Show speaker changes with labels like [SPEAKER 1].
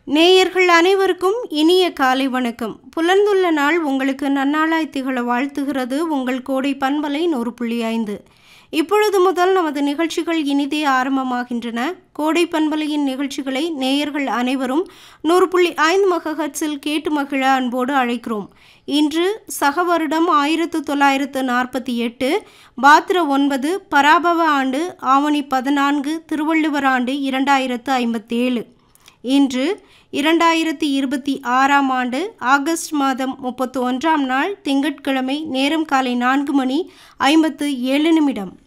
[SPEAKER 1] நேயர்கள் அனைவருக்கும் இனிய காலை வணக்கம் புலர்ந்துள்ள நாள் உங்களுக்கு நன்னாளாய் திகழ வாழ்த்துகிறது உங்கள் கோடை பண்பலை நூறு புள்ளி ஐந்து இப்பொழுது முதல் நமது நிகழ்ச்சிகள் இனிதே ஆரம்பமாகின்றன கோடை பண்பலையின் நிகழ்ச்சிகளை நேயர்கள் அனைவரும் நூறு புள்ளி ஐந்து மகஹட்ஸில் கேட்டு மகிழ அன்போடு அழைக்கிறோம் இன்று சக வருடம் ஆயிரத்து தொள்ளாயிரத்து நாற்பத்தி எட்டு பாத்திர ஒன்பது பராபவ ஆண்டு ஆவணி பதினான்கு திருவள்ளுவர் ஆண்டு இரண்டாயிரத்து ஐம்பத்தேழு இன்று இரண்டாயிரத்தி இருபத்தி ஆறாம் ஆண்டு ஆகஸ்ட் மாதம் முப்பத்தி ஒன்றாம் நாள் திங்கட்கிழமை நேரம் காலை நான்கு மணி ஐம்பத்து ஏழு நிமிடம்